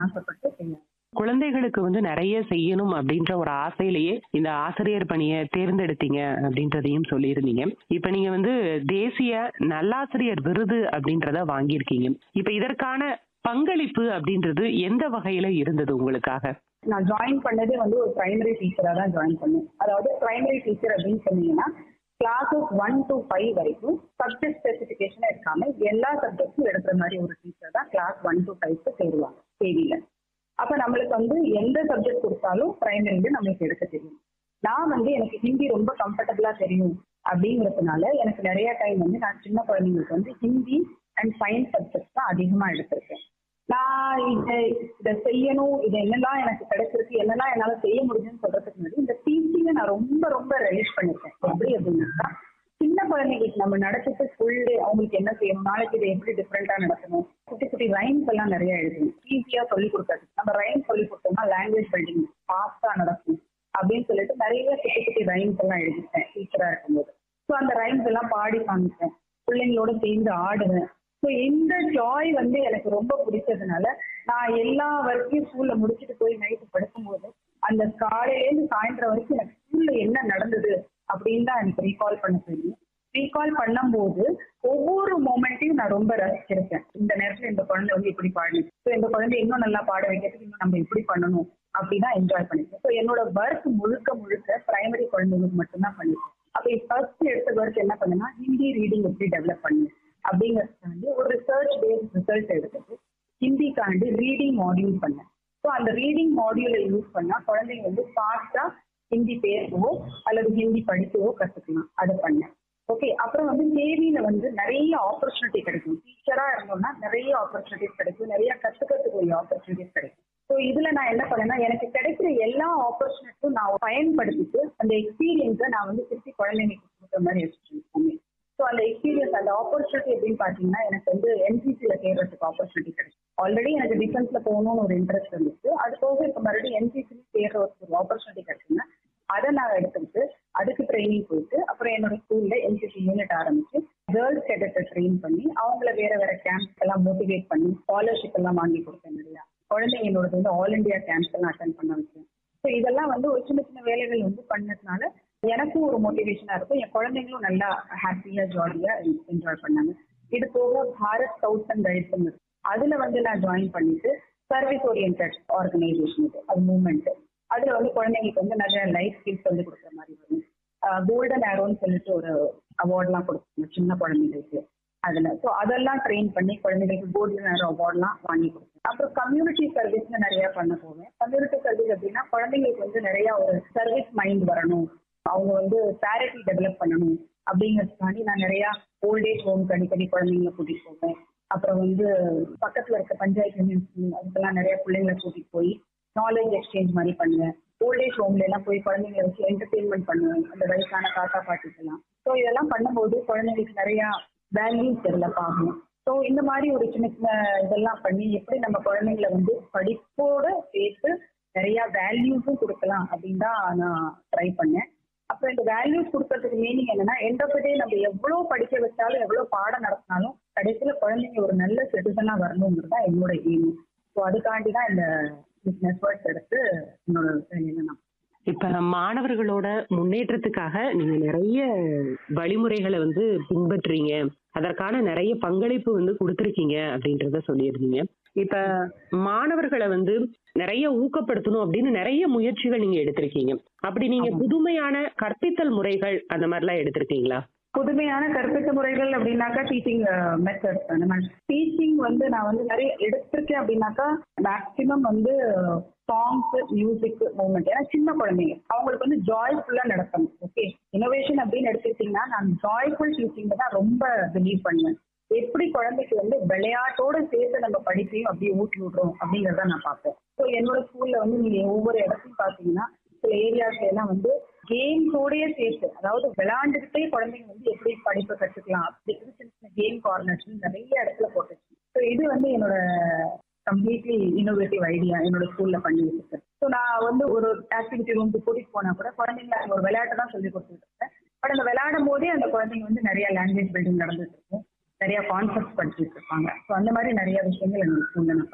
ஆசைப்பட்டு செய்யணும் குழந்தைகளுக்கு வந்து நிறைய செய்யணும் அப்படின்ற ஒரு ஆசையிலேயே இந்த ஆசிரியர் பணியை தேர்ந்தெடுத்தீங்க அப்படின்றதையும் சொல்லியிருந்தீங்க இப்ப நீங்க வந்து தேசிய நல்லாசிரியர் விருது அப்படின்றத வாங்கியிருக்கீங்க இப்ப இதற்கான பங்களிப்பு அப்படின்றது எந்த வகையில இருந்தது உங்களுக்காக நான் ஜாயின் பண்ணதே வந்து ஒரு பிரைமரி டீச்சரா தான் ஜாயின் பண்ணேன் அதாவது பிரைமரி டீச்சர் அப்படின்னு சொன்னீங்கன்னா கிளாஸஸ் ஒன் டு ஃபைவ் வரைக்கும் சப்ஜெக்ட் ஸ்பெசிஃபிகேஷன் இருக்காம எல்லா சப்ஜெக்ட்ஸும் எடுக்கிற மாதிரி ஒரு டீச்சர் தான் கிளாஸ் ஒன் டு ஃபைவ்க்கு சேருவாங்க தேதியில அப்ப நம்மளுக்கு வந்து எந்த சப்ஜெக்ட் கொடுத்தாலும் பிரைமரியில நம்மளுக்கு எடுக்க தெரியும் நான் வந்து எனக்கு ஹிந்தி ரொம்ப கம்ஃபர்டபுளா தெரியும் அப்படிங்கிறதுனால எனக்கு நிறைய டைம் வந்து நான் சின்ன குழந்தைங்களுக்கு வந்து ஹிந்தி அண்ட் சயின்ஸ் சப்ஜெக்ட்ஸ் தான் அதிகமா எடுத்திருக்கேன் நான் இதை இதை செய்யணும் இது என்னெல்லாம் எனக்கு கிடைச்சிருக்கு என்னெல்லாம் என்னால செய்ய முடியும்னு சொல்றதுக்கு முன்னாடி இந்த டீச்சிங்கை நான் ரொம்ப ரொம்ப ரிலீஸ் பண்ணிருக்கேன் எப்படி அப்படின்னாக்கா சின்ன குழந்தைங்களுக்கு நம்ம நடத்திட்டு ஃபுல் டே அவங்களுக்கு என்ன செய்யணும் நாளைக்கு இதை எப்படி டிஃப்ரெண்டா நடத்தணும் குட்டி குட்டி ரைம்ஸ் எல்லாம் நிறைய எழுதணும் ஈஸியா சொல்லி கொடுக்காது நம்ம ரைம் சொல்லி கொடுத்தோம்னா லாங்குவேஜ் பில்டிங் ஃபாஸ்டா நடக்கும் அப்படின்னு சொல்லிட்டு நிறைய குட்டி குட்டி ரைம்ஸ் எல்லாம் எழுதிட்டேன் டீச்சரா இருக்கும்போது ஸோ அந்த ரைம்ஸ் எல்லாம் பாடி காமிச்சேன் பிள்ளைங்களோட சேர்ந்து ஆடுவேன் ஸோ இந்த ஜாய் வந்து எனக்கு ரொம்ப பிடிச்சதுனால நான் எல்லா வரைக்கும் ஸ்கூல்ல முடிச்சுட்டு போய் நைட்டு படுக்கும்போது அந்த காலையிலேருந்து சாயந்தரம் வரைக்கும் எனக்கு ஸ்கூல்ல என்ன நடந்தது அப்படின்னு தான் எனக்கு ரீகால் பண்ண தெரியும் ரீகால் பண்ணும்போது ஒவ்வொரு மூமெண்ட்டையும் நான் ரொம்ப ரசிச்சிருக்கேன் இந்த நேரத்துல இந்த குழந்தை வந்து இப்படி பாடணும் ஸோ இந்த குழந்தை இன்னும் நல்லா பாட வைக்கிறதுக்கு இன்னும் நம்ம இப்படி பண்ணணும் அப்படிதான் என்ஜாய் பண்ணிருக்கேன் ஸோ என்னோட ஒர்க் முழுக்க முழுக்க பிரைமரி குழந்தைங்களுக்கு மட்டும்தான் பண்ணிருக்கேன் அப்போ ஃபர்ஸ்ட் எடுத்த ஒர்க் என்ன பண்ணுன்னா ஹிந்தி ரீடிங் எப்படி டெவலப் பண்ணு அப்படிங்கிறதுக்காண்டி ஒரு ரிசர்ச் பேஸ்ட் ரிசல்ட் எடுத்துட்டு ஹிந்திக்காண்டி ரீடிங் மாடியூல் பண்ணேன் ஸோ அந்த ரீடிங் மாடியூலை யூஸ் பண்ணா குழந்தைங்க வந்து ஃபாஸ்டா ஹிந்தி பேசவோ அல்லது ஹிந்தி படிக்கவோ கத்துக்கலாம் அதை பண்ணேன் ஓகே அப்புறம் வந்து கேவியில வந்து நிறைய ஆப்பர்ச்சுனிட்டி கிடைக்கும் டீச்சரா இருந்தோம்னா நிறைய ஆப்பர்ச்சுனிட்டிஸ் கிடைக்கும் நிறைய கத்துக்கிறதுக்கு ஆப்பர்ச்சுனிட்டிஸ் கிடைக்கும் ஸோ இதுல நான் என்ன பண்ணேன்னா எனக்கு கிடைக்கிற எல்லா ஆப்பர்ச்சுனிட்டியும் நான் பயன்படுத்திட்டு அந்த எக்ஸ்பீரியன்ஸை நான் வந்து திருப்பி குழந்தைங்களுக்கு கொடுக்குற மாதிரி வச்சுருக்கேன் ஸோ அந்த எக்ஸ்பீரியன்ஸ் அந்த ஆப்பர்ச்சுனிட்டி அப்படின்னு பார்த்தீங்கன்னா எனக்கு வந்து என்சிசியில் சேர்றதுக்கு ஆப்பர்ச்சுனிட்டி கிடைக்கும் ஆல்ரெடி எனக்கு டிஃபென்ஸ்ல போகணும்னு ஒரு இன்ட்ரெஸ்ட் இருந்துச்சு அது போக இப்போ மறுபடியும் என்சிசியில் சேர்ற ஒரு ஆப்பர்ச்சுனிட்டி கிடைச்சுன்னா அதை நான் எடுத்துக்கிட்டு அதுக்கு ட்ரைனிங் போயிட்டு அப்புறம் என்னோட ஸ்கூல்ல என்சிசி யூனிட் ஆரம்பிச்சு கேர்ள்ஸ் கேடட்டை ட்ரெயின் பண்ணி அவங்கள வேற வேற கேம்ப்ஸ் எல்லாம் மோட்டிவேட் பண்ணி ஸ்காலர்ஷிப் எல்லாம் வாங்கி கொடுத்தேன் நிறையா குழந்தைங்க என்னோட வந்து ஆல் இண்டியா கேம்ப்ஸ் எல்லாம் அட்டன் பண்ண வச்சேன் ஸோ இதெல்லாம் வந்து ஒரு சின்ன சின்ன வேலைகள் வந்து பண்ணதுனால எனக்கும் ஒரு மோட்டிவேஷனா இருக்கும் என் குழந்தைங்களும் நல்லா ஹாப்பியா ஜாலியா என்ஜாய் பண்ணாங்க இது போக பாரத் ஸ்கவுட்ஸ் அண்ட் கைட்ஸ் அதுல வந்து நான் ஜாயின் பண்ணிட்டு சர்வீஸ் ஓரியன்ட் ஆர்கனைசேஷன் இது அது மூவ்மெண்ட் அதுல வந்து குழந்தைங்களுக்கு வந்து நிறைய லைஃப் ஸ்கில்ஸ் சொல்லி கொடுக்குற மாதிரி வரும் கோல்டன் ஆரோன்னு சொல்லிட்டு ஒரு அவார்ட்லாம் கொடுத்தாங்க சின்ன குழந்தைங்களுக்கு அதுல ஸோ அதெல்லாம் ட்ரெயின் பண்ணி குழந்தைங்களுக்கு கோல்டன் ஆரோ அவார்ட்லாம் வாங்கி கொடுத்தேன் அப்புறம் கம்யூனிட்டி சர்வீஸ்ல நிறைய பண்ண போவேன் கம்யூனிட்டி சர்வீஸ் அப்படின்னா குழந்தைங்களுக்கு வந்து நிறைய ஒரு சர்வீஸ் மைண்ட் வரணும் அவங்க வந்து சேரிட்டி டெவலப் பண்ணணும் அப்படிங்கிறதுக்காண்டி நான் நிறைய ஓல்டேஜ் ஹோம் அடிக்கடி குழந்தைங்களை கூட்டிட்டு போவேன் அப்புறம் வந்து பக்கத்துல இருக்க பஞ்சாயத்து யூனியன் ஸ்கூல் அதுக்கெல்லாம் நிறைய பிள்ளைங்களை கூட்டிட்டு போய் நாலேஜ் எக்ஸ்சேஞ்ச் மாதிரி பண்ணுவேன் ஓல்டேஜ் ஹோம்ல எல்லாம் போய் குழந்தைங்களை வச்சு என்டர்டெயின்மெண்ட் பண்ணுவேன் அந்த வயசான தாத்தா பாட்டிக்கெல்லாம் ஸோ இதெல்லாம் பண்ணும்போது குழந்தைங்களுக்கு நிறைய வேல்யூஸ் டெவலப் ஆகும் ஸோ இந்த மாதிரி ஒரு சின்ன சின்ன இதெல்லாம் பண்ணி எப்படி நம்ம குழந்தைங்களை வந்து படிப்போட சேர்த்து நிறைய வேல்யூஸும் கொடுக்கலாம் அப்படின்னு தான் நான் ட்ரை பண்ணேன் அப்புறம் இந்த வேல்யூஸ் கொடுக்கறதுக்கு மீனிங் என்னன்னா எண்ட் ஆஃப் டே நம்ம எவ்வளவு படிக்க வச்சாலும் எவ்வளவு பாடம் நடத்தினாலும் கடைசியில குழந்தைங்க ஒரு நல்ல சிட்டிசனா வரணுங்கிறது தான் என்னோட எய்ம் ஸோ அதுக்காண்டி தான் இந்த பிசினஸ் ஒர்க் எடுத்து என்னோட வேலையில நான் இப்ப மாணவர்களோட முன்னேற்றத்துக்காக நீங்க நிறைய வழிமுறைகளை வந்து பின்பற்றுறீங்க அதற்கான நிறைய பங்களிப்பு வந்து கொடுத்துருக்கீங்க அப்படின்றத சொல்லியிருந்தீங்க இப்ப மாணவர்களை வந்து நிறைய ஊக்கப்படுத்தணும் அப்படின்னு நிறைய முயற்சிகள் நீங்க எடுத்திருக்கீங்க அப்படி நீங்க புதுமையான கற்பித்தல் முறைகள் அந்த மாதிரிலாம் எடுத்திருக்கீங்களா புதுமையான கற்பித்த முறைகள் அப்படின்னாக்கா டீச்சிங் மெத்தட் நம்ம டீச்சிங் வந்து நான் வந்து நிறைய எடுத்திருக்கேன் அப்படின்னாக்கா மேக்சிமம் வந்து சாங்ஸ் மியூசிக் மூமெண்ட் ஏன்னா சின்ன குழந்தைங்க அவங்களுக்கு வந்து ஜாய்ஃபுல்லா நடக்கணும் ஓகே இனோவேஷன் அப்படின்னு எடுத்துக்கிட்டீங்கன்னா நான் ஜாய்ஃபுல் டீச்சிங் தான் ரொம்ப பிலீவ் பண்ணுவேன் எப்படி குழந்தைக்கு வந்து விளையாட்டோட சேர்த்து நம்ம படிப்பையும் அப்படியே ஊட்டி விடுறோம் அப்படிங்கறத நான் பார்ப்பேன் ஸோ என்னோட ஸ்கூல்ல வந்து நீங்க ஒவ்வொரு இடத்தையும் பாத்தீங்கன்னா சில ஏரியாஸ்ல எல்லாம் வந்து கேம்ஸோடய சேர்த்து அதாவது விளையாண்டுக்கிட்டே குழந்தைங்க வந்து எப்படி படிப்பை கற்றுக்கலாம் அப்படிங்கிறது சின்ன சின்ன கேம் கார்னர்ஸ் நிறைய இடத்துல போட்டுச்சு ஸோ இது வந்து என்னோட கம்ப்ளீட்லி இன்னோவேட்டிவ் ஐடியா என்னோட ஸ்கூல்ல பண்ணி வச்சிருக்கேன் ஸோ நான் வந்து ஒரு ஆக்டிவிட்டி ரூமுக்கு கூட்டிட்டு போனா கூட குழந்தைங்க ஒரு விளையாட்டை தான் சொல்லி கொடுத்துட்டு இருக்கேன் பட் அந்த விளையாடும் போதே அந்த குழந்தைங்க வந்து நிறைய லாங்குவேஜ் பில்டிங் நடந்துட்டு இருக்கும் நிறைய கான்செப்ட் படிச்சுட்டு இருப்பாங்க ஸோ அந்த மாதிரி நிறைய விஷயங்கள் என்னோட ஸ்கூல்ல நான் பண்ணியிருக்கேன்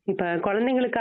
இப்ப குழந்தைங்களுக்கு